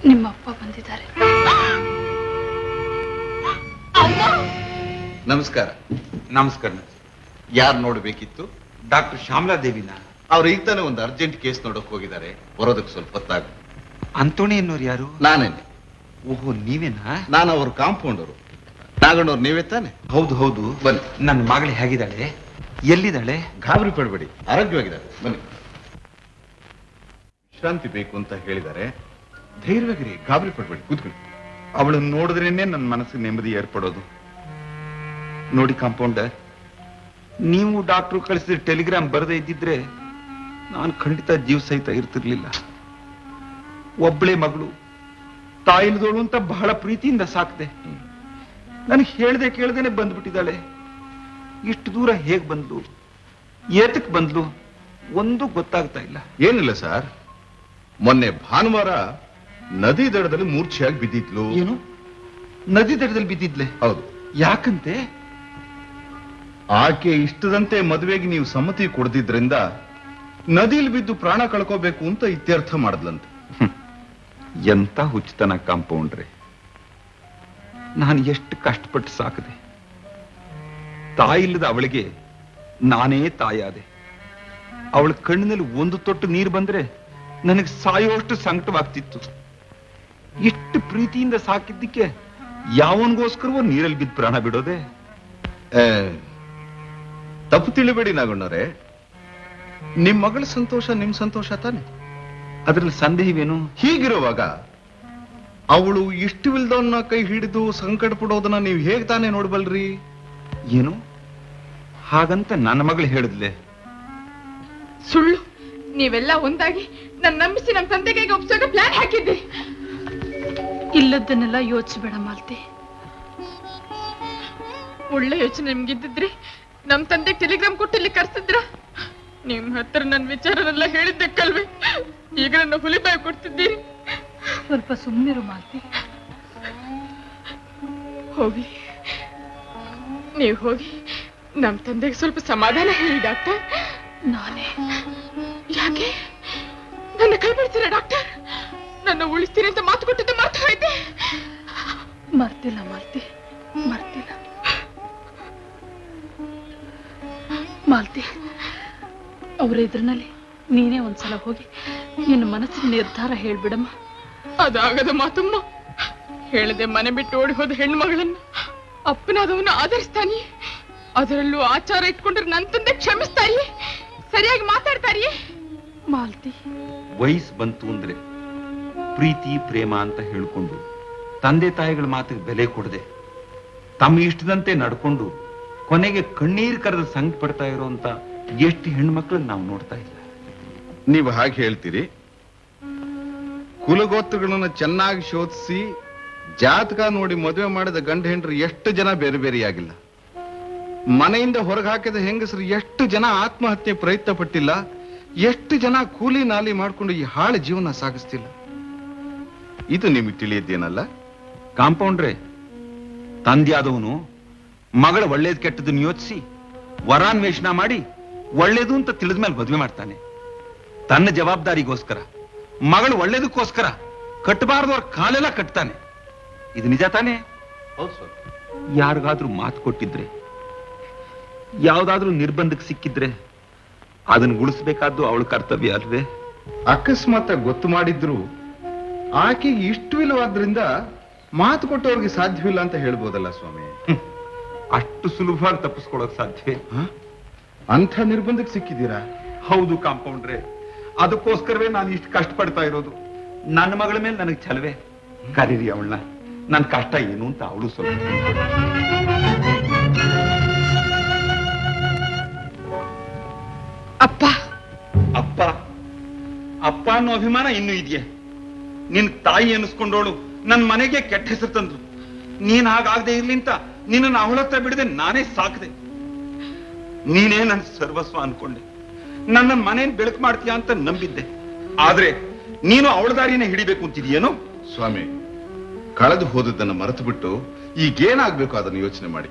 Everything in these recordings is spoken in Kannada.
ನಿಮ್ಮ ಅಪ್ಪ ಬಂದಿದ್ದಾರೆ ನಮಸ್ಕಾರ ನಮಸ್ಕಾರ ಯಾರು ನೋಡ್ಬೇಕಿತ್ತು ಡಾಕ್ಟರ್ ಶ್ಯಾಮಲಾ ದೇವಿನ ಅವ್ರು ಈಗ ತಾನೇ ಒಂದು ಅರ್ಜೆಂಟ್ ಕೇಸ್ ನೋಡಕ್ ಹೋಗಿದ್ದಾರೆ ಬರೋದಕ್ಕೆ ಸ್ವಲ್ಪ ಹೊತ್ತಾಗ ಅಂತೋಣಿ ಅನ್ನೋರು ಯಾರು ನಾನೇನೆ ಓಹೋ ನೀವೇನಾ ನಾನು ಅವ್ರ ಕಾಂಪೌಂಡರು ನಾಗಣ್ಣವ್ರು ನೀವೇ ತಾನೆ ಹೌದು ಹೌದು ಬನ್ನಿ ನನ್ನ ಮಗಳು ಹೇಗಿದ್ದಾಳೆ ಎಲ್ಲಿದ್ದಾಳೆ ಗಾಬರಿ ಪಡಬೇಡಿ ಆರೋಗ್ಯವಾಗಿದ್ದಾರೆ ಬನ್ನಿ ವಿಶ್ರಾಂತಿ ಬೇಕು ಅಂತ ಹೇಳಿದ್ದಾರೆ ಧೈರ್ಯವಾಗಿರಿ ಗಾಬರಿ ಪಡಬೇಡಿ ಕೂತ್ಕೊಳ್ಳಿ ಅವಳನ್ನ ನೋಡಿದ್ರೇನೆ ನನ್ನ ಮನಸ್ಸಿಗೆ ನೆಮ್ಮದಿ ಏರ್ಪಡೋದು ನೋಡಿ ಕಾಂಪೌಂಡರ್ ನೀವು ಡಾಕ್ಟ್ರು ಕಳಿಸಿದ ಟೆಲಿಗ್ರಾಮ್ ಬರದೇ ಇದ್ದಿದ್ರೆ ನಾನು ಖಂಡಿತ ಜೀವ ಸಹಿತ ಇರ್ತಿರ್ಲಿಲ್ಲ ಒಬ್ಬಳೇ ಮಗಳು ತಾಯಿಲ್ದೋಳು ಅಂತ ಬಹಳ ಪ್ರೀತಿಯಿಂದ ಸಾಕ್ದೆ ನನಗೆ ಹೇಳ್ದೆ ಕೇಳ್ದೇನೆ ಬಂದ್ಬಿಟ್ಟಿದ್ದಾಳೆ ಇಷ್ಟು ದೂರ ಹೇಗ್ ಬಂದ್ಲು ಏತಕ್ ಬಂದ್ಲು ಒಂದು ಗೊತ್ತಾಗ್ತಾ ಇಲ್ಲ ಏನಿಲ್ಲ ಸರ್ ಮೊನ್ನೆ ಭಾನುವಾರ ನದಿ ದಡದಲ್ಲಿ ಮೂರ್ಛೆಯಾಗಿ ಬಿದ್ದಿದ್ಲು ಏನು ನದಿ ದಡದಲ್ಲಿ ಬಿದ್ದಿದ್ಲೆ ಹೌದು ಯಾಕಂತೆ ಆಕೆ ಇಷ್ಟದಂತೆ ಮದುವೆಗೆ ನೀವು ಸಮ್ಮತಿ ಕೊಡದಿದ್ರಿಂದ ನದಿಲಿ ಬಿದ್ದು ಪ್ರಾಣ ಕಳ್ಕೋಬೇಕು ಅಂತ ಇತ್ಯರ್ಥ ಮಾಡಿದ್ಲಂತೆ ಎಂತ ಹುಚ್ಚತನ ಕಾಂಪೌಂಡ್ರೆ ನಾನು ಎಷ್ಟು ಕಷ್ಟಪಟ್ಟು ಸಾಕದೆ ತಾಯಿಲ್ಲದ ಅವಳಿಗೆ ನಾನೇ ತಾಯಾದೆ ಅವಳ ಕಣ್ಣಿನಲ್ಲಿ ಒಂದು ತೊಟ್ಟು ನೀರು ಬಂದ್ರೆ ನನಗೆ ಸಾಯೋಷ್ಟು ಸಂಕಟವಾಗ್ತಿತ್ತು ಎಷ್ಟು ಪ್ರೀತಿಯಿಂದ ಸಾಕಿದ್ದಕ್ಕೆ ಯಾವನಿಗೋಸ್ಕರವೋ ನೀರಲ್ಲಿ ಬಿದ್ದು ಪ್ರಾಣ ಬಿಡೋದೆ ಆ, ತಪ್ಪು ತಿಳಿಬೇಡಿ ನಾಗಣ್ಣವ್ರೆ ನಿಮ್ ಮಗಳ ಸಂತೋಷ ನಿಮ್ ಸಂತೋಷ ತಾನೆ ಅದ್ರಲ್ಲಿ ಸಂದೇಹವೇನು ಹೀಗಿರುವಾಗ ಅವಳು ಇಷ್ಟವಿಲ್ದವನ್ನ ಕೈ ಹಿಡಿದು ಸಂಕಟ ಪಡೋದನ್ನ ನೀವು ಹೇಗ್ ತಾನೇ ನೋಡ್ಬಲ್ರಿ ಏನು ಹಾಗಂತ ನನ್ನ ಮಗಳು ಹೇಳಿದ್ಲೆ ಸುಳ್ಳು ನೀವೆಲ್ಲ ಒಂದಾಗಿ ನನ್ನ ನಂಬಿಸಿ ನಮ್ಮ ತಂದೆ ಕೈಗೆ ಒಪ್ಸೋಕೆ ಪ್ಲಾನ್ ಹಾಕಿದ್ದೆ ಇಲ್ಲದನ್ನೆಲ್ಲ ಯೋಚಿಸ್ಬೇಡ ಮಾಲ್ತಿ ಒಳ್ಳೆ ಯೋಚನೆ ನಿಮ್ಗಿದ್ದಿದ್ರೆ ನಮ್ ತಂದೆಗೆ ಟೆಲಿಗ್ರಾಮ್ ಕೊಟ್ಟು ಇಲ್ಲಿ ಕರ್ಸಿದ್ರ ನಿಮ್ ಹತ್ರ ನನ್ನ ವಿಚಾರನೆಲ್ಲ ಹೇಳಿದ್ದಕ್ಕಲ್ವೇ ಈಗ ನನ್ನ ಹುಲಿ ಬಾಯಿ ಕೊಡ್ತಿದ್ದೀರಿ ಸ್ವಲ್ಪ ಸುಮ್ಮನಿರು ಮಾಲ್ತಿ ಹೋಗಿ ನೀವು ಹೋಗಿ ನಮ್ ತಂದೆಗೆ ಸ್ವಲ್ಪ ಸಮಾಧಾನ ಹೇಳಿ ಡಾಕ್ಟರ್ ನಾನೇ ಯಾಕೆ ನನ್ನ ಕೈ ಬಿಡ್ತೀರಾ ಡಾಕ್ಟರ್ ನನ್ನ ಉಳಿಸ್ತೀರಿ ಅಂತ ಮಾತು ಕೊಟ್ಟಿದ್ದು ಮರ್ತು ಹೋಯ್ತೆ ಮರ್ತಿಲ್ಲ ಮಾಲ್ತಿ ಮರ್ತಿಲ್ಲ ಮಾಲ್ತಿ ಅವ್ರ ಎದುರಿನಲ್ಲಿ ನೀನೇ ಒಂದ್ಸಲ ಹೋಗಿ ನಿನ್ನ ಮನಸ್ಸಿನ ನಿರ್ಧಾರ ಹೇಳ್ಬಿಡಮ್ಮ ಅದಾಗದ ಮಾತಮ್ಮ ಹೇಳದೆ ಮನೆ ಬಿಟ್ಟು ಓಡಿ ಹೋದ ಹೆಣ್ಮಗಳನ್ನ ಅಪ್ಪನಾದವನು ಆಧರಿಸ್ತಾನೆ ಅದರಲ್ಲೂ ಆಚಾರ ಇಟ್ಕೊಂಡ್ರೆ ನನ್ ತಂದೆ ಕ್ಷಮಿಸ್ತಾರಿಯೇ ಸರಿಯಾಗಿ ಮಾತಾಡ್ತಾರಿಯೇ ಮಾಲ್ತಿ ವಯಸ್ಸು ಬಂತು ಅಂದ್ರೆ ಪ್ರೀತಿ ಪ್ರೇಮ ಅಂತ ಹೇಳ್ಕೊಂಡು ತಂದೆ ತಾಯಿಗಳ ಮಾತಿಗೆ ಬೆಲೆ ಕೊಡದೆ ತಮ್ಮ ಇಷ್ಟದಂತೆ ನಡ್ಕೊಂಡು ಕೊನೆಗೆ ಕಣ್ಣೀರ್ ಕರೆದ ಸಂಕಟ ಪಡ್ತಾ ಇರೋಂತ ಎಷ್ಟು ಹೆಣ್ಮಕ್ಳನ್ನ ನಾವು ನೋಡ್ತಾ ಇಲ್ಲ ನೀವು ಹಾಗೆ ಹೇಳ್ತೀರಿ ಕುಲಗೋತ್ರಗಳನ್ನ ಚೆನ್ನಾಗಿ ಶೋಧಿಸಿ ಜಾತಕ ನೋಡಿ ಮದುವೆ ಮಾಡಿದ ಗಂಡ ಹೆಂಡ್ರು ಎಷ್ಟು ಜನ ಬೇರೆ ಬೇರೆಯಾಗಿಲ್ಲ ಮನೆಯಿಂದ ಹೊರಗೆ ಹಾಕಿದ ಹೆಂಗಸರು ಎಷ್ಟು ಜನ ಆತ್ಮಹತ್ಯೆ ಪ್ರಯತ್ನ ಪಟ್ಟಿಲ್ಲ ಎಷ್ಟು ಜನ ಕೂಲಿ ನಾಲಿ ಮಾಡ್ಕೊಂಡು ಈ ಹಾಳು ಜೀವನ ಸಾಗಿಸ್ತಿಲ್ಲ ಇದು ನಿಮಗೆ ತಿಳಿಯದ್ದೇನಲ್ಲ ಕಾಂಪೌಂಡ್ರೆ ತಂದೆಯಾದವನು ಮಗಳ ಒಳ್ಳೇದ್ ಕೆಟ್ಟದನ್ನ ಯೋಚಿಸಿ ವರಾನ್ವೇಷಣ ಮಾಡಿ ಒಳ್ಳೇದು ಅಂತ ತಿಳಿದ ಮೇಲೆ ಮದುವೆ ಮಾಡ್ತಾನೆ ತನ್ನ ಜವಾಬ್ದಾರಿಗೋಸ್ಕರ ಮಗಳು ಒಳ್ಳೇದಕ್ಕೋಸ್ಕರ ಕಟ್ಟಬಾರ್ದವ್ರ ಕಾಲೆಲ್ಲ ಕಟ್ತಾನೆ ಇದು ನಿಜ ತಾನೇ ಯಾರಿಗಾದ್ರೂ ಮಾತು ಕೊಟ್ಟಿದ್ರೆ ಯಾವ್ದಾದ್ರೂ ನಿರ್ಬಂಧಕ್ಕೆ ಸಿಕ್ಕಿದ್ರೆ ಅದನ್ನ ಉಳಿಸ್ಬೇಕಾದ್ದು ಅವಳ ಕರ್ತವ್ಯ ಅಲ್ವೇ ಅಕಸ್ಮಾತ್ ಗೊತ್ತು ಮಾಡಿದ್ರು ಆಕೆಗೆ ಇಷ್ಟವಿಲ್ಲವಾದ್ರಿಂದ ಮಾತು ಕೊಟ್ಟವ್ರಿಗೆ ಸಾಧ್ಯವಿಲ್ಲ ಅಂತ ಹೇಳ್ಬೋದಲ್ಲ ಸ್ವಾಮಿ ಅಷ್ಟು ಸುಲಭವಾಗಿ ತಪ್ಪಿಸ್ಕೊಳಕ್ ಸಾಧ್ಯವೇ ಅಂಥ ನಿರ್ಬಂಧಕ್ಕೆ ಸಿಕ್ಕಿದ್ದೀರಾ ಹೌದು ಕಾಂಪೌಂಡ್ರೆ ಅದಕ್ಕೋಸ್ಕರವೇ ನಾನು ಇಷ್ಟು ಕಷ್ಟಪಡ್ತಾ ಇರೋದು ನನ್ನ ಮಗಳ ಮೇಲೆ ನನಗೆ ಛಲವೇ ಕರೀರಿ ಅವಳನ್ನ ನನ್ನ ಕಷ್ಟ ಏನು ಅಂತ ಅವಳು ಸ್ವಲ್ಪ ತಿಳ್ಕೊಳ್ಲಿ. ಅಪ್ಪ ಅಪ್ಪ ಅಪ್ಪ ಅನ್ನೋ ಅಭಿಮಾನ ಇನ್ನೂ ಇದೆಯೇ ನಿನ್ ತಾಯಿ ಅನಿಸ್ಕೊಂಡೋಳು ನನ್ನ ಮನೆಗೆ ಕೆಟ್ಟ ಹೆಸರು ತಂದ್ರು ನೀನ್ ಹಾಗಾಗದೆ ಇರ್ಲಿ ಅಂತ ನಿನ್ನನ್ನು ಅವಳ ಹತ್ರ ಬಿಡದೆ ನಾನೇ ಸಾಕದೆ ನೀನೇ ನನ್ನ ಸರ್ವಸ್ವ ಅನ್ಕೊಂಡೆ ನನ್ನ ಮನೇನ್ ಬೆಳಕು ಮಾಡ್ತೀಯ ಅಂತ ನಂಬಿದ್ದೆ ಆದ್ರೆ ನೀನು ಅವಳ ದಾರಿನೇ ಹಿಡಿಬೇಕು ಅಂತಿದೀಯೇನೋ ಸ್ವಾಮಿ ಕಳೆದು ಹೋದದ್ದನ್ನು ಮರೆತು ಬಿಟ್ಟು ಈಗೇನಾಗ್ಬೇಕು ಅದನ್ನು ಯೋಚನೆ ಮಾಡಿ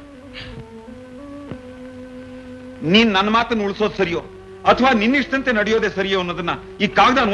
ನೀನ್ ನನ್ನ ಮಾತನ್ನು ಉಳಿಸೋದು ಸರಿಯೋ ಅಥವಾ ನಿನ್ನಿಷ್ಟಂತೆ ನಡೆಯೋದೇ ಸರಿಯೋ ಅನ್ನೋದನ್ನ ಈ ಕಾಗದ